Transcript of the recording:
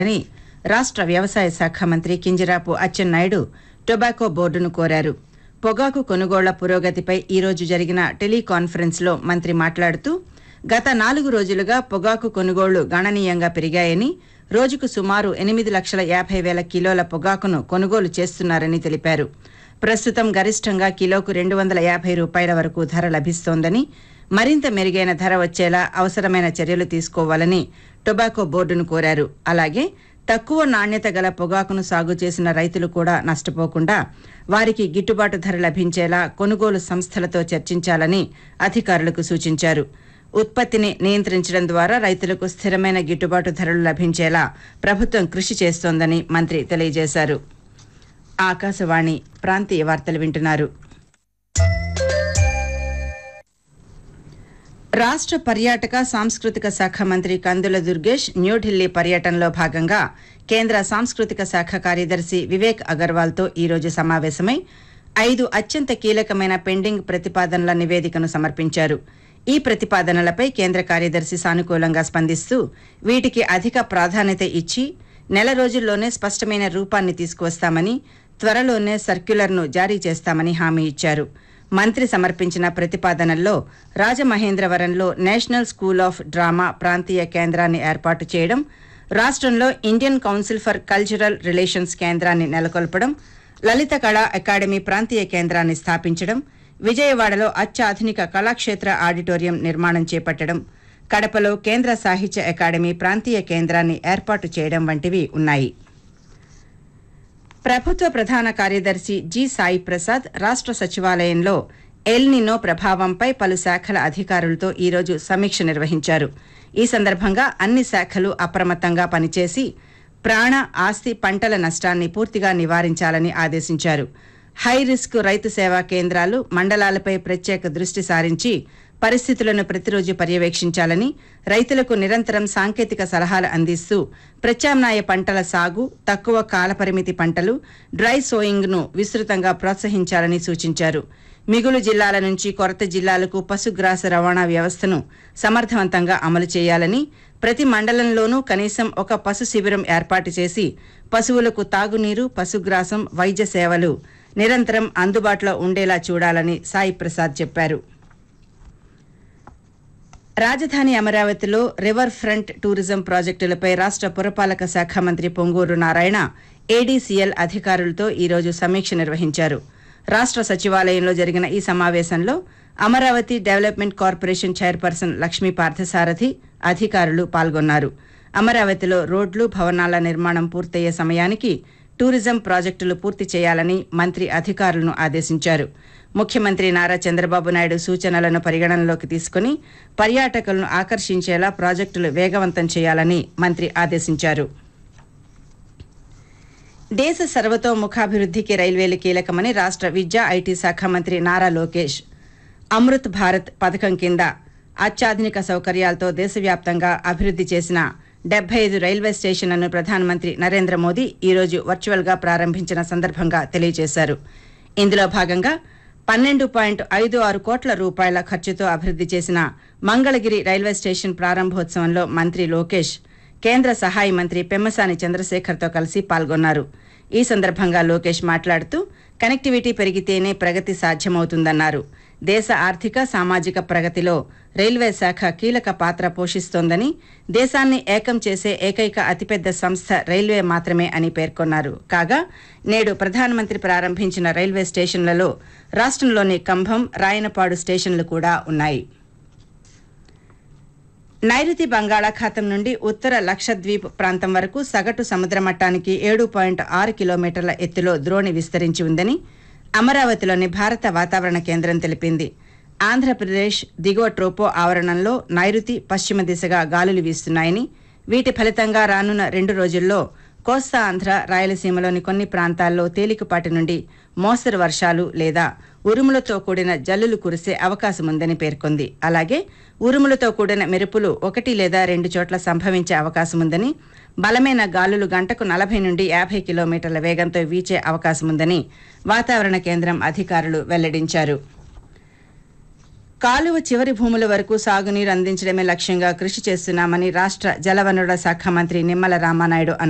అని రాష్ట్ర వ్యవసాయ శాఖ మంత్రి కింజరాపు అచ్చెన్నాయుడు టొబాకో బోర్డును కోరారు పొగాకు కొనుగోళ్ల పురోగతిపై ఈరోజు జరిగిన టెలికాన్ఫరెన్స్లో మంత్రి మాట్లాడుతూ గత నాలుగు రోజులుగా పొగాకు కొనుగోళ్లు గణనీయంగా పెరిగాయని రోజుకు సుమారు ఎనిమిది లక్షల యాభై వేల కిలోల పొగాకును కొనుగోలు చేస్తున్నారని తెలిపారు ప్రస్తుతం గరిష్టంగా కిలోకు రెండు వందల యాభై రూపాయల వరకు ధర లభిస్తోందని మరింత మెరుగైన ధర వచ్చేలా అవసరమైన చర్యలు తీసుకోవాలని టొబాకో బోర్డును కోరారు అలాగే తక్కువ నాణ్యత గల పొగాకును సాగు చేసిన రైతులు కూడా నష్టపోకుండా వారికి గిట్టుబాటు ధర లభించేలా కొనుగోలు సంస్థలతో చర్చించాలని అధికారులకు సూచించారు ఉత్పత్తిని నియంత్రించడం ద్వారా రైతులకు స్థిరమైన గిట్టుబాటు ధరలు లభించేలా ప్రభుత్వం కృషి చేస్తోందని మంత్రి తెలియజేశారు ఆకాశవాణి ప్రాంతీయ వార్తలు వింటున్నారు రాష్ట్ర పర్యాటక సాంస్కృతిక శాఖ మంత్రి కందుల దుర్గేష్ న్యూఢిల్లీ పర్యటనలో భాగంగా కేంద్ర సాంస్కృతిక శాఖ కార్యదర్శి వివేక్ అగర్వాల్తో ఈరోజు సమావేశమై ఐదు అత్యంత కీలకమైన పెండింగ్ ప్రతిపాదనల నివేదికను సమర్పించారు ఈ ప్రతిపాదనలపై కేంద్ర కార్యదర్శి సానుకూలంగా స్పందిస్తూ వీటికి అధిక ప్రాధాన్యత ఇచ్చి నెల రోజుల్లోనే స్పష్టమైన రూపాన్ని తీసుకువస్తామని త్వరలోనే సర్క్యులర్ను జారీ చేస్తామని హామీ ఇచ్చారు మంత్రి సమర్పించిన ప్రతిపాదనల్లో రాజమహేంద్రవరంలో నేషనల్ స్కూల్ ఆఫ్ డ్రామా ప్రాంతీయ కేంద్రాన్ని ఏర్పాటు చేయడం రాష్ట్రంలో Indian council for cultural relations కేంద్రాన్ని నెలకొల్పడం లలిత కళా అకాడమీ ప్రాంతీయ కేంద్రాన్ని స్థాపించడం విజయవాడలో అత్యాధునిక కళాక్షేత్ర ఆడిటోరియం నిర్మాణం చేపట్టడం కడపలో కేంద్ర సాహిత్య అకాడమీ ప్రాంతీయ కేంద్రాన్ని ఏర్పాటు చేయడం వంటివి ఉన్నాయి ప్రభుత్వ ప్రధాన కార్యదర్శి జి సాయి ప్రసాద్ రాష్ట్ర సచివాలయంలో ఎల్నినో ప్రభావంపై పలు శాఖల అధికారులతో ఈరోజు సమీక్ష నిర్వహించారు ఈ సందర్భంగా అన్ని శాఖలు అప్రమత్తంగా పనిచేసి ప్రాణ ఆస్తి పంటల నష్టాన్ని పూర్తిగా నివారించాలని ఆదేశించారు హై రిస్క్ రైతు సేవా కేంద్రాలు మండలాలపై ప్రత్యేక దృష్టి సారించి పరిస్థితులను ప్రతిరోజు పర్యవేక్షించాలని రైతులకు నిరంతరం సాంకేతిక సలహాలు అందిస్తూ ప్రత్యామ్నాయ పంటల సాగు తక్కువ కాలపరిమితి పంటలు డ్రై సోయింగ్ను విస్తృతంగా ప్రోత్సహించాలని సూచించారు మిగులు జిల్లాల నుంచి కొరత జిల్లాలకు పశుగ్రాస రవాణా వ్యవస్థను సమర్థవంతంగా అమలు చేయాలని ప్రతి మండలంలోనూ కనీసం ఒక పశు శిబిరం ఏర్పాటు చేసి పశువులకు తాగునీరు పశుగ్రాసం వైద్య సేవలు నిరంతరం అందుబాటులో ఉండేలా చూడాలని సాయి ప్రసాద్ చెప్పారు రాజధాని అమరావతిలో రివర్ ఫ్రంట్ టూరిజం ప్రాజెక్టులపై రాష్ట్ర పురపాలక శాఖ మంత్రి పొంగూరు నారాయణ ఏడీసీఎల్ అధికారులతో ఈరోజు సమీక్ష నిర్వహించారు రాష్ట్ర సచివాలయంలో జరిగిన ఈ సమావేశంలో Amaravati development corporation chairperson Lakshmi Parthasarathi అధికారులు పాల్గొన్నారు అమరావతిలో రోడ్లు భవనాల నిర్మాణం పూర్తయ్యే సమయానికి టూరిజం ప్రాజెక్టులు పూర్తి చేయాలని మంత్రి అధికారులను ఆదేశించారు ముఖ్యమంత్రి నారా చంద్రబాబు నాయుడు సూచనలను పరిగణనలోకి తీసుకుని పర్యాటకులను ఆకర్షించేలా ప్రాజెక్టులు వేగవంతం చేయాలని మంత్రి ఆదేశించారు దేశ సర్వతోముఖాభివృద్ధికి రైల్వేలు కీలకమని రాష్ట్ర విద్యా ఐటీ శాఖ మంత్రి నారా లోకేష్ అమృత్ భారత్ పథకం కింద అత్యాధునిక సౌకర్యాలతో దేశవ్యాప్తంగా అభివృద్ధి చేసిన డెబ్బై ఐదు రైల్వే స్టేషన్లను ప్రధానమంత్రి నరేంద్ర మోదీ ఈరోజు వర్చువల్గా ప్రారంభించిన సందర్భంగా తెలియజేశారు ఇందులో భాగంగా పన్నెండు పాయింట్ ఐదు ఆరు కోట్ల రూపాయల ఖర్చుతో అభివృద్ధి చేసిన మంగళగిరి రైల్వే స్టేషన్ ప్రారంభోత్సవంలో మంత్రి లోకేష్ కేంద్ర సహాయ మంత్రి పెమ్మసాని చంద్రశేఖర్తో కలిసి పాల్గొన్నారు ఈ సందర్భంగా లోకేష్ మాట్లాడుతూ కనెక్టివిటీ పెరిగితేనే ప్రగతి సాధ్యమవుతుందన్నారు దేశ ఆర్థిక సామాజిక ప్రగతిలో రైల్వే శాఖ కీలక పాత్ర పోషిస్తోందని దేశాన్ని ఏకం చేసే ఏకైక అతిపెద్ద సంస్థ రైల్వే మాత్రమే అని పేర్కొన్నారు కాగా నేడు ప్రధానమంత్రి ప్రారంభించిన రైల్వే స్టేషన్లలో రాష్ట్రంలోని కంభం రాయనపాడు స్టేషన్లు కూడా ఉన్నాయి నైరుతి బంగాళాఖాతం నుండి ఉత్తర లక్షద్వీప్ ప్రాంతం వరకు సగటు సముద్ర మట్టానికి ఏడు పాయింట్ ఆరు కిలోమీటర్ల ఎత్తులో ద్రోణి విస్తరించి ఉందని అమరావతిలోని భారత వాతావరణ కేంద్రం తెలిపింది ఆంధ్రప్రదేశ్ దిగువ ట్రోపో ఆవరణంలో నైరుతి పశ్చిమ దిశగా గాలులు వీస్తున్నాయని వీటి ఫలితంగా రానున్న రెండు రోజుల్లో కోస్తా ఆంధ్ర రాయలసీమలోని కొన్ని ప్రాంతాల్లో తేలికపాటి నుండి మోస్తరు వర్షాలు లేదా ఉరుములతో కూడిన జల్లులు కురిసే అవకాశముందని పేర్కొంది అలాగే ఉరుములతో కూడిన మెరుపులు ఒకటి లేదా రెండు చోట్ల సంభవించే అవకాశముందని బలమైన గాలులు గంటకు నలభై నుండి యాభై కిలోమీటర్ల వేగంతో వీచే అవకాశముందని వాతావరణ కేంద్రం అధికారులు వెల్లడించారు కాలువ చివరి భూముల వరకు సాగునీరు అందించడమే లక్ష్యంగా కృషి చేస్తున్నామని రాష్ట్ర జలవనరుల శాఖ మంత్రి నిమ్మల రామానాయుడు అన్నారు